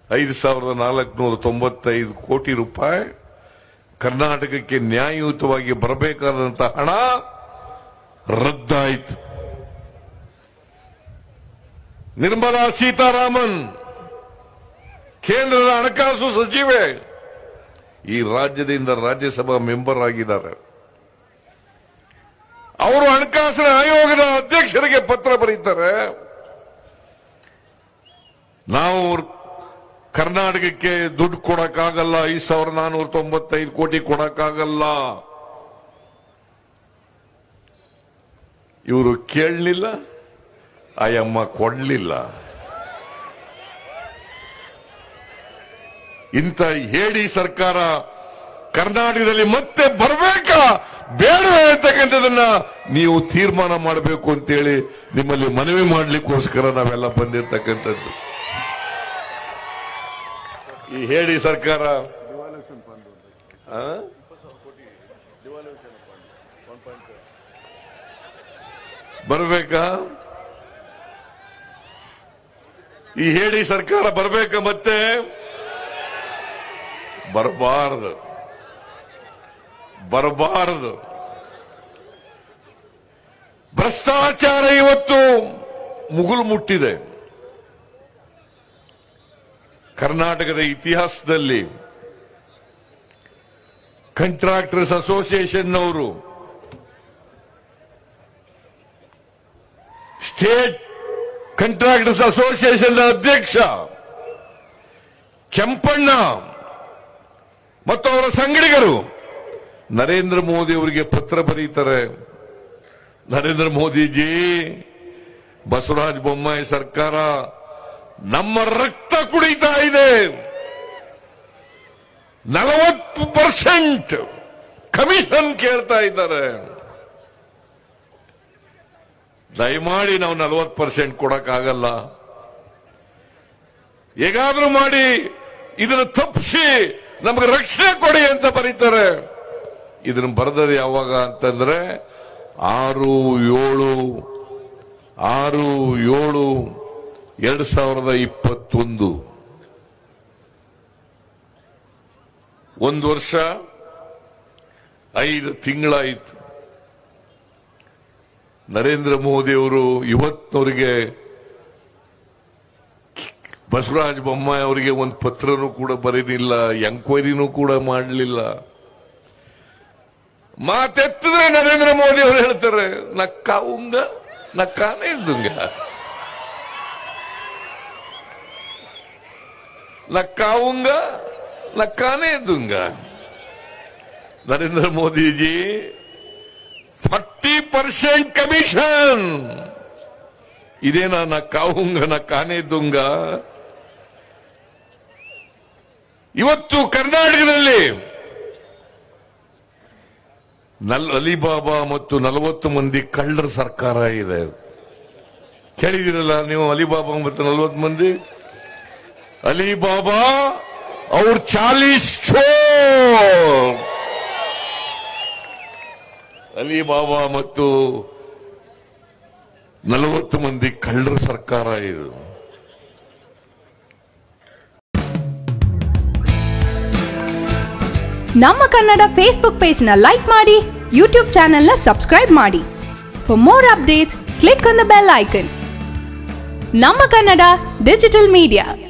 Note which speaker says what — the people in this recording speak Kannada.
Speaker 1: ಐದು ಸಾವಿರದ ನಾಲ್ಕುನೂರ ತೊಂಬತ್ತೈದು ಕೋಟಿ ರೂಪಾಯಿ ಕರ್ನಾಟಕಕ್ಕೆ ನ್ಯಾಯಯುತವಾಗಿ ಬರಬೇಕಾದಂತ ಹಣ ರದ್ದಾಯಿತು ನಿರ್ಮಲಾ ಸೀತಾರಾಮನ್ ಕೇಂದ್ರದ ಹಣಕಾಸು ಸಚಿವೆ ಈ ರಾಜ್ಯದಿಂದ ರಾಜ್ಯಸಭಾ ಮೆಂಬರ್ ಆಗಿದ್ದಾರೆ ಅವರು ಹಣಕಾಸಿನ ಆಯೋಗದ ಅಧ್ಯಕ್ಷರಿಗೆ ಪತ್ರ ಬರೀತಾರೆ ನಾವು ಕರ್ನಾಟಕಕ್ಕೆ ದುಡ್ಡು ಕೊಡಕ್ಕಾಗಲ್ಲ ಐದು ಸಾವಿರದ ನಾನೂರ ತೊಂಬತ್ತೈದು ಕೋಟಿ ಕೊಡಕ್ಕಾಗಲ್ಲ ಇವರು ಕೇಳಲಿಲ್ಲ ಆಯಮ್ಮ ಕೊಡ್ಲಿಲ್ಲ ಇಂಥ ಹೇಡಿ ಸರ್ಕಾರ ಕರ್ನಾಟಕದಲ್ಲಿ ಮತ್ತೆ ಬರಬೇಕಾ ಬೇಡವೇ ಅಂತಕ್ಕಂಥದನ್ನ ನೀವು ತೀರ್ಮಾನ ಮಾಡಬೇಕು ಅಂತೇಳಿ ನಿಮ್ಮಲ್ಲಿ ಮನವಿ ಮಾಡ್ಲಿಕ್ಕೋಸ್ಕರ ನಾವೆಲ್ಲ ಬಂದಿರ್ತಕ್ಕಂಥದ್ದು ಈ ಹೇಳಿ ಸರ್ಕಾರ ಆ? ಬರ್ಬೇಕಾ ಈ ಹೇಳಿ ಸರ್ಕಾರ ಬರ್ಬೇಕಾ ಮತ್ತೆ ಬರಬಾರದು ಬರಬಾರದು ಭ್ರಷ್ಟಾಚಾರ ಇವತ್ತು ಮುಗುಲು ಮುಟ್ಟಿದೆ ಕರ್ನಾಟಕದ ಇತಿಹಾಸದಲ್ಲಿ ಕಂಟ್ರಾಕ್ಟರ್ಸ್ ಅಸೋಸಿಯೇಷನ್ನವರು ಸ್ಟೇಟ್ ಕಂಟ್ರಾಕ್ಟರ್ಸ್ ಅಸೋಸಿಯೇಷನ್ ಅಧ್ಯಕ್ಷ ಕೆಂಪಣ್ಣ ಮತ್ತು ಅವರ ಸಂಗಡಿಗರು ನರೇಂದ್ರ ಮೋದಿ ಅವರಿಗೆ ಪತ್ರ ಬರೀತಾರೆ ನರೇಂದ್ರ ಮೋದಿಜಿ ಬಸವರಾಜ ಬೊಮ್ಮಾಯಿ ಸರ್ಕಾರ ನಮ್ಮ ರಕ್ತ ಕುಡಿತಾ ಇದೆ ನಲವತ್ತು ಪರ್ಸೆಂಟ್ ಕಮಿಷನ್ ಕೇಳ್ತಾ ಇದ್ದಾರೆ ದಯಮಾಡಿ ನಾವು ನಲವತ್ತು ಪರ್ಸೆಂಟ್ ಕೊಡಕ್ಕಾಗಲ್ಲ ಹೇಗಾದ್ರೂ ಮಾಡಿ ಇದನ್ನು ತಪ್ಪಿಸಿ ನಮಗೆ ರಕ್ಷಣೆ ಕೊಡಿ ಅಂತ ಬರೀತಾರೆ ಇದನ್ನು ಬರೆದದ್ದು ಯಾವಾಗ ಅಂತಂದ್ರೆ ಆರು ಏಳು ಆರು ಏಳು ಎರಡು ಸಾವಿರದ ಇಪ್ಪತ್ತೊಂದು ಒಂದು ವರ್ಷ ಐದು ತಿಂಗಳಾಯಿತು ನರೇಂದ್ರ ಮೋದಿ ಅವರು ಇವತ್ತಿನವರಿಗೆ ಬಸವರಾಜ ಬೊಮ್ಮಾಯಿ ಅವರಿಗೆ ಒಂದು ಪತ್ರನೂ ಕೂಡ ಬರೆದಿಲ್ಲ ಎಂಕ್ವೈರಿನೂ ಕೂಡ ಮಾಡಲಿಲ್ಲ ಮಾತೆತ್ತಿದ್ರೆ ನರೇಂದ್ರ ಮೋದಿ ಅವರು ಹೇಳ್ತಾರೆ ನಕ್ಕಾವುಂಗ ನಕ್ಕಾನೇ ಇದ್ದುಂಗ ನಕ್ಕಾವುಂಗ ನಕ್ಕಾನೇ ಇದ್ದುಂಗ Narendra Modiji forty percent commission ಇದೇನಾ ನಾ ಕಾವುಂಗ ನಾ ಕಾನೇ ದುಂಗ ಇವತ್ತು ಕರ್ನಾಟಕದಲ್ಲಿ ನಲ್ ಅಲಿಬಾಬಾ ಮತ್ತು ನಲವತ್ತು ಮಂದಿ ಕಳ್ಳರ ಸರ್ಕಾರ ಇದೆ ಕೇಳಿದಿರಲ್ಲ ನೀವು ಅಲಿಬಾಬಾ ಮತ್ತು ನಲವತ್ತು ಮಂದಿ ಅಲಿಬಾಬಾ ಅವ್ರ ಚಾಲೀಸ್ ಚೋರ್ ಅಲಿಬಾಬಾ ಮತ್ತು ನಲವತ್ತು ಮಂದಿ ಕಳ್ಳರ ಸರ್ಕಾರ ಇದು
Speaker 2: ನಮ್ಮ ಕನ್ನಡ ಫೇಸ್ಬುಕ್ ಪೇಜ್ ನ ಲೈಕ್ ಮಾಡಿ ಯೂಟ್ಯೂಬ್ ಚಾನೆಲ್ ನ ಸಬ್ಸ್ಕ್ರೈಬ್ ಮಾಡಿ for more updates click on the bell icon ನಮ್ಮ ಕನ್ನಡ ಡಿಜಿಟಲ್ ಮೀಡಿಯಾ